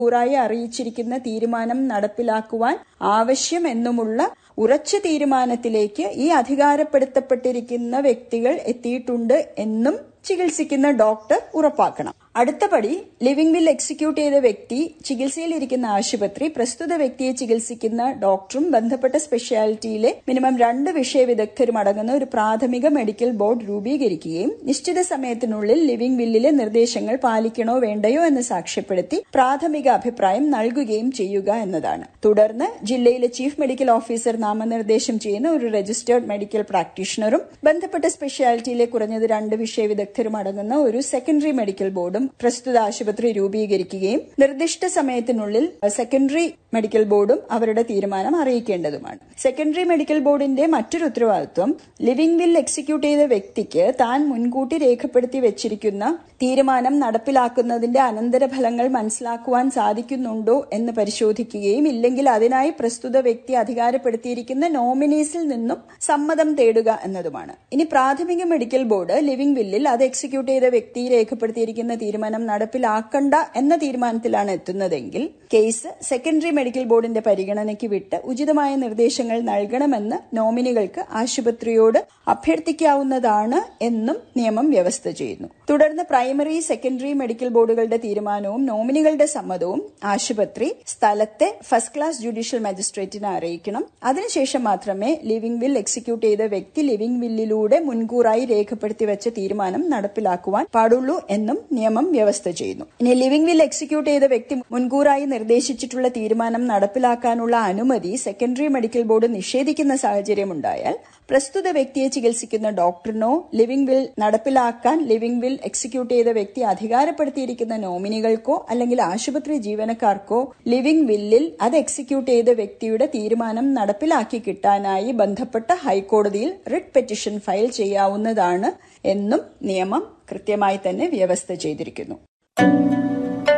കൂറായി അറിയിച്ചിരിക്കുന്ന തീരുമാനം നടപ്പിലാക്കുവാൻ ആവശ്യമെന്നുമുള്ള ഉറച്ച തീരുമാനത്തിലേക്ക് ഈ അധികാരപ്പെടുത്തപ്പെട്ടിരിക്കുന്ന വ്യക്തികൾ എത്തിയിട്ടുണ്ട് എന്നും ചികിത്സിക്കുന്ന ഡോക്ടർ ഉറപ്പാക്കണം അടുത്ത പടി ലിവിംഗ് വിൽ എക്സിക്യൂട്ട് ചെയ്ത വ്യക്തി ചികിത്സയിലിരിക്കുന്ന ആശുപത്രി പ്രസ്തുത വ്യക്തിയെ ചികിത്സിക്കുന്ന ഡോക്ടറും ബന്ധപ്പെട്ട സ്പെഷ്യാലിറ്റിയിലെ മിനിമം രണ്ട് വിഷയ വിദഗ്ധരും അടങ്ങുന്ന ഒരു പ്രാഥമിക മെഡിക്കൽ ബോർഡ് രൂപീകരിക്കുകയും നിശ്ചിത സമയത്തിനുള്ളിൽ ലിവിംഗ് വില്ലിലെ നിർദ്ദേശങ്ങൾ പാലിക്കണോ വേണ്ടയോ എന്ന് സാക്ഷ്യപ്പെടുത്തി പ്രാഥമിക അഭിപ്രായം നൽകുകയും ചെയ്യുക എന്നതാണ് തുടർന്ന് ജില്ലയിലെ ചീഫ് മെഡിക്കൽ ഓഫീസർ നാമനിർദ്ദേശം ചെയ്യുന്ന ഒരു രജിസ്റ്റേർഡ് മെഡിക്കൽ പ്രാക്ടീഷണറും ബന്ധപ്പെട്ട സ്പെഷ്യാലിറ്റിയിലെ കുറഞ്ഞത് രണ്ട് വിഷയ വിദഗ്ധരും അടങ്ങുന്ന ഒരു സെക്കൻഡറി മെഡിക്കൽ ബോർഡും പ്രസ്തുത ആശുപത്രി രൂപീകരിക്കുകയും നിർദ്ദിഷ്ട സമയത്തിനുള്ളിൽ സെക്കൻഡറി മെഡിക്കൽ ബോർഡും അവരുടെ തീരുമാനം അറിയിക്കേണ്ടതുമാണ് സെക്കൻഡറി മെഡിക്കൽ ബോർഡിന്റെ മറ്റൊരു ഉത്തരവാദിത്വം ലിവിംഗ് വിൽ എക്സിക്യൂട്ട് ചെയ്ത വ്യക്തിക്ക് താൻ മുൻകൂട്ടി രേഖപ്പെടുത്തി വെച്ചിരിക്കുന്ന തീരുമാനം നടപ്പിലാക്കുന്നതിന്റെ അനന്തരഫലങ്ങൾ മനസ്സിലാക്കുവാൻ സാധിക്കുന്നുണ്ടോ എന്ന് പരിശോധിക്കുകയും ഇല്ലെങ്കിൽ അതിനായി പ്രസ്തുത വ്യക്തി അധികാരപ്പെടുത്തിയിരിക്കുന്ന നോമിനീസിൽ നിന്നും സമ്മതം തേടുക എന്നതുമാണ് ഇനി പ്രാഥമിക മെഡിക്കൽ ബോർഡ് ലിവിംഗ് വില്ലിൽ അത് എക്സിക്യൂട്ട് ചെയ്ത വ്യക്തി രേഖപ്പെടുത്തിയിരിക്കുന്ന തീരുമാനം നടപ്പിലാക്കണ്ട എന്ന തീരുമാനത്തിലാണ് എത്തുന്നതെങ്കിൽ കേസ് സെക്കൻഡറി മെഡിക്കൽ ബോർഡിന്റെ പരിഗണനയ്ക്ക് വിട്ട് ഉചിതമായ നിർദ്ദേശങ്ങൾ നൽകണമെന്ന് നോമിനികൾക്ക് ആശുപത്രിയോട് അഭ്യർത്ഥിക്കാവുന്നതാണ് എന്നും നിയമം വ്യവസ്ഥ ചെയ്യുന്നു തുടർന്ന് പ്രൈമറി സെക്കൻഡറി മെഡിക്കൽ ബോർഡുകളുടെ തീരുമാനവും നോമിനികളുടെ സമ്മതവും ആശുപത്രി സ്ഥലത്തെ ഫസ്റ്റ് ക്ലാസ് ജുഡീഷ്യൽ മജിസ്ട്രേറ്റിനെ അറിയിക്കണം അതിനുശേഷം മാത്രമേ ലിവിംഗ് വിൽ എക്സിക്യൂട്ട് ചെയ്ത വ്യക്തി ലിവിംഗ് വില്ലിലൂടെ മുൻകൂറായി രേഖപ്പെടുത്തി വെച്ച തീരുമാനം നടപ്പിലാക്കുവാൻ പാടുള്ളൂ എന്നും നിയമം വ്യവസ്ഥ ചെയ്യുന്നു ഇനി ലിവിംഗ് വിൽ എക്സിക്യൂട്ട് ചെയ്ത വ്യക്തി മുൻകൂറായി നിർദ്ദേശിച്ചിട്ടുള്ള തീരുമാനം നടപ്പിലാക്കാനുള്ള അനുമതി സെക്കൻഡറി മെഡിക്കൽ ബോർഡ് നിഷേധിക്കുന്ന സാഹചര്യമുണ്ടായാൽ പ്രസ്തുത വ്യക്തിയെ ചികിത്സിക്കുന്ന ഡോക്ടറിനോ ലിവിംഗ് വിൽ നടപ്പിലാക്കാൻ ലിവിംഗ് വിൽ എക്സിക്യൂട്ട് ചെയ്ത വ്യക്തി അധികാരപ്പെടുത്തിയിരിക്കുന്ന നോമിനികൾക്കോ അല്ലെങ്കിൽ ആശുപത്രി ജീവനക്കാർക്കോ ലിവിംഗ് വില്ലിൽ അത് എക്സിക്യൂട്ട് ചെയ്ത വ്യക്തിയുടെ തീരുമാനം നടപ്പിലാക്കി കിട്ടാനായി ബന്ധപ്പെട്ട ഹൈക്കോടതിയിൽ റിട്ട് പെറ്റിഷൻ ഫയൽ ചെയ്യാവുന്നതാണ് എന്നും നിയമം കൃത്യമായി തന്നെ വ്യവസ്ഥ ചെയ്തിരിക്കുന്നു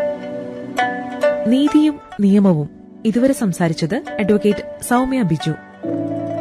നീതിയും നിയമവും ഇതുവരെ സംസാരിച്ചത് അഡ്വക്കേറ്റ് സൗമ്യ ബിജു